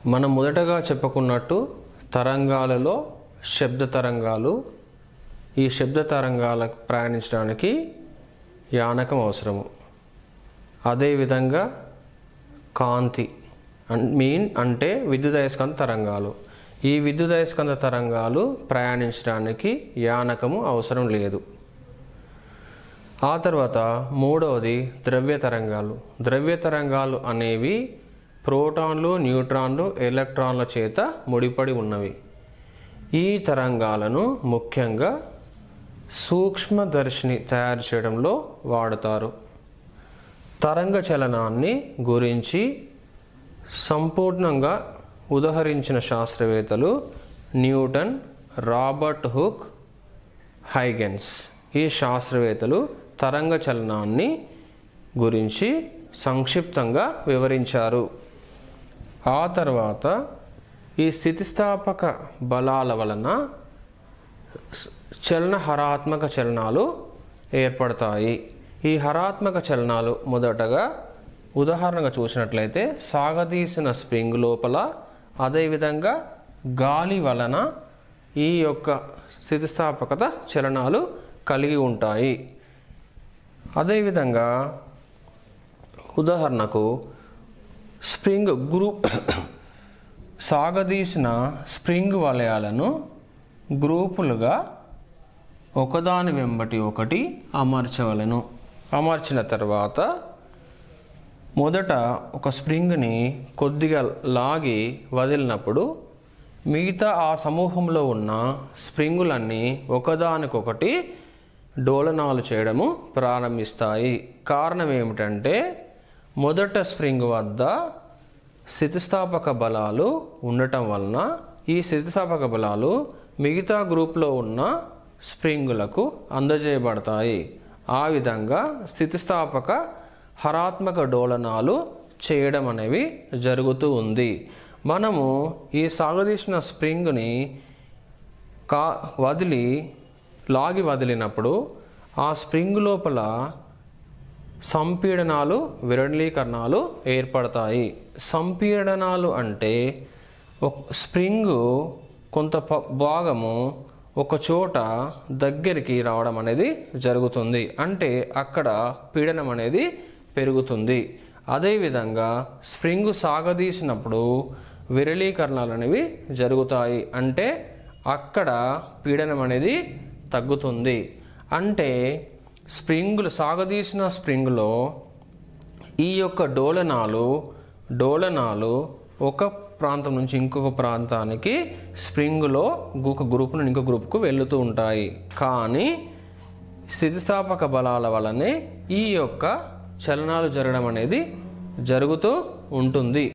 మనం మొదటగా చెప్పుకున్నట్టు తరంగాలలో శబ్ద తరంగాలు ఈ శబ్ద తరంగాలకు ప్రయాణించడానికి యానకం అవసరము అదేవిధంగా కాంతి అన్- మీన్ అంటే విద్యుదయస్కంద తరంగాలు ఈ విద్యుదయస్కంద తరంగాలు ప్రయాణించడానికి యానకము అవసరం లేదు ఆ తర్వాత మూడవది ద్రవ్య తరంగాలు ద్రవ్య తరంగాలు అనేవి ప్రోటాన్లు న్యూట్రాన్లు ఎలక్ట్రాన్ల చేత ముడిపడి ఉన్నవి ఈ తరంగాలను ముఖ్యంగా సూక్ష్మదర్శిని తయారు చేయడంలో వాడుతారు తరంగ చలనాన్ని గురించి సంపూర్ణంగా ఉదహరించిన శాస్త్రవేత్తలు న్యూటన్ రాబర్ట్ హుక్ హైగెన్స్ ఈ శాస్త్రవేత్తలు తరంగ చలనాన్ని గురించి సంక్షిప్తంగా వివరించారు ఆ తర్వాత ఈ స్థితిస్థాపక బలాల వలన చలన హరాత్మక చలనాలు ఏర్పడతాయి ఈ హరాత్మక చలనాలు మొదటగా ఉదాహరణగా చూసినట్లయితే సాగదీసిన స్ప్రింగ్ లోపల అదేవిధంగా గాలి వలన ఈ యొక్క స్థితిస్థాపకత చలనాలు కలిగి ఉంటాయి అదేవిధంగా ఉదాహరణకు స్ప్రింగ్ గ్రూప్ సాగదీసిన స్ప్రింగ్ వలయాలను గ్రూపులుగా ఒకదాని వెంబటి ఒకటి అమర్చవలను అమర్చిన తర్వాత మొదట ఒక స్ప్రింగ్ని కొద్దిగా లాగి వదిలినప్పుడు మిగతా ఆ సమూహంలో ఉన్న స్ప్రింగులన్నీ ఒకదానికొకటి డోలనాలు చేయడము ప్రారంభిస్తాయి కారణం ఏమిటంటే మొదట స్ప్రింగ్ వద్ద స్థితిస్థాపక బలాలు ఉండటం వలన ఈ స్థితిస్థాపక బలాలు మిగతా గ్రూప్లో ఉన్న స్ప్రింగులకు అందజేయబడతాయి ఆ విధంగా స్థితిస్థాపక హరాత్మక డోలనాలు చేయడం అనేవి జరుగుతూ ఉంది మనము ఈ సాగదీసిన స్ప్రింగ్ని కా వదిలి లాగి వదిలినప్పుడు ఆ స్ప్రింగ్ లోపల సంపీడనాలు విరళీకరణాలు ఏర్పడతాయి సంపీడనాలు అంటే ఒక స్ప్రింగ్ కొంత ప- భాగము ఒక చోట దగ్గరికి రావడం అనేది జరుగుతుంది అంటే అక్కడ పీడనం అనేది పెరుగుతుంది అదేవిధంగా స్ప్రింగ్ సాగదీసినప్పుడు విరళీకరణలు అనేవి జరుగుతాయి అంటే అక్కడ పీడనం అనేది తగ్గుతుంది అంటే స్ప్రింగులు సాగదీసిన స్ప్రింగ్లో ఈ యొక్క డోలనాలు డోలనాలు ఒక ప్రాంతం నుంచి ఇంకొక ప్రాంతానికి స్ప్రింగ్లో ఒక గ్రూప్ నుండి ఇంకో గ్రూప్కు వెళుతూ ఉంటాయి కానీ స్థితిస్థాపక బలాల వలనే ఈ యొక్క చలనాలు జరగడం అనేది జరుగుతూ ఉంటుంది